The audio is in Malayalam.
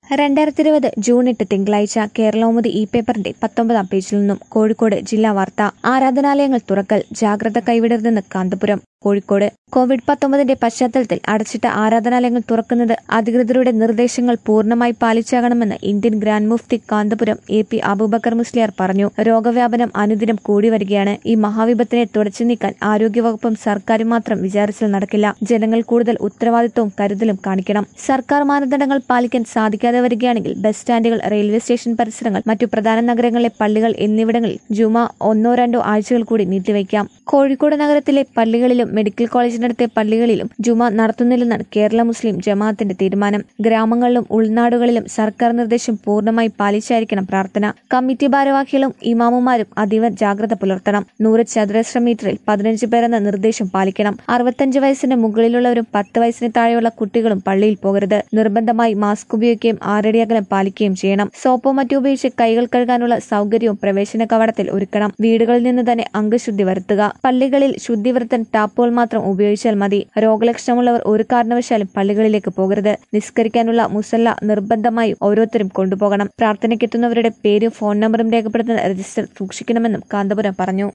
രണ്ടായിരത്തി ഇരുപത് ജൂൺ എട്ട് തിങ്കളാഴ്ച കേരളൗമുദി ഇ പേപ്പറിന്റെ പത്തൊമ്പതാം പേജിൽ നിന്നും കോഴിക്കോട് ജില്ലാ വാർത്ത ആരാധനാലയങ്ങൾ തുറക്കൽ ജാഗ്രത കൈവിടരുതെന്ന് കാന്തപുരം കോഴിക്കോട് കോവിഡ് പത്തൊമ്പതിന്റെ പശ്ചാത്തലത്തിൽ അടച്ചിട്ട ആരാധനാലയങ്ങൾ തുറക്കുന്നത് അധികൃതരുടെ നിർദ്ദേശങ്ങൾ പൂർണ്ണമായി പാലിച്ചാകണമെന്ന് ഇന്ത്യൻ ഗ്രാൻഡ് മുഫ്തി കാന്തപുരം എ പി അബൂബക്കർ മുസ്ലിയാർ പറഞ്ഞു രോഗവ്യാപനം അനുദിനം കൂടി വരികയാണ് ഈ മഹാവിപത്തിനെ തുടച്ചു നീക്കാൻ ആരോഗ്യവകുപ്പും സർക്കാരും മാത്രം വിചാരിച്ചാൽ നടക്കില്ല ജനങ്ങൾ കൂടുതൽ ഉത്തരവാദിത്വവും കരുതലും കാണിക്കണം സർക്കാർ മാനദണ്ഡങ്ങൾ പാലിക്കാൻ സാധിക്കാതെ വരികയാണെങ്കിൽ ബസ് സ്റ്റാൻഡുകൾ റെയിൽവേ സ്റ്റേഷൻ പരിസരങ്ങൾ മറ്റു പ്രധാന നഗരങ്ങളിലെ പള്ളികൾ എന്നിവിടങ്ങളിൽ ജുമ ഒന്നോ രണ്ടോ ആഴ്ചകൾ കൂടി നീട്ടിവയ്ക്കാം കോഴിക്കോട് നഗരത്തിലെ പള്ളികളിലും മെഡിക്കൽ കോളേജിനടുത്തെ പള്ളികളിലും ജുമ നടത്തുന്നില്ലെന്നാണ് കേരള മുസ്ലിം ജമാഅത്തിന്റെ തീരുമാനം ഗ്രാമങ്ങളിലും ഉൾനാടുകളിലും സർക്കാർ നിർദ്ദേശം പൂർണ്ണമായി പാലിച്ചായിരിക്കണം പ്രാർത്ഥന കമ്മിറ്റി ഭാരവാഹികളും ഇമാമുമാരും അതീവ ജാഗ്രത പുലർത്തണം നൂറ് ചതുരശ്ര മീറ്ററിൽ പതിനഞ്ച് പേരെന്ന നിർദ്ദേശം പാലിക്കണം അറുപത്തഞ്ച് വയസ്സിന് മുകളിലുള്ളവരും പത്ത് വയസ്സിന് താഴെയുള്ള കുട്ടികളും പള്ളിയിൽ പോകരുത് നിർബന്ധമായി മാസ്ക് ഉപയോഗിക്കുകയും ആറടി അകലം പാലിക്കുകയും ചെയ്യണം സോപ്പോ മറ്റോ ഉപയോഗിച്ച് കൈകൾ കഴുകാനുള്ള സൗകര്യവും പ്രവേശന കവാടത്തിൽ ഒരുക്കണം വീടുകളിൽ നിന്ന് തന്നെ അംഗശുദ്ധി വരുത്തുക പള്ളികളിൽ ശുദ്ധി വരുത്താൻ ടാപ്പുകൾ മാത്രം ഉപയോഗിച്ചാൽ മതി രോഗലക്ഷണമുള്ളവർ ഒരു കാരണവശാലും പള്ളികളിലേക്ക് പോകരുത് നിസ്കരിക്കാനുള്ള മുസല്ല നിർബന്ധമായും ഓരോരുത്തരും കൊണ്ടുപോകണം പ്രാർത്ഥനയ്ക്കെത്തുന്നവരുടെ പേരും ഫോൺ നമ്പറും രേഖപ്പെടുത്തുന്ന രജിസ്റ്റർ സൂക്ഷിക്കണമെന്നും കാന്തപുരം പറഞ്ഞു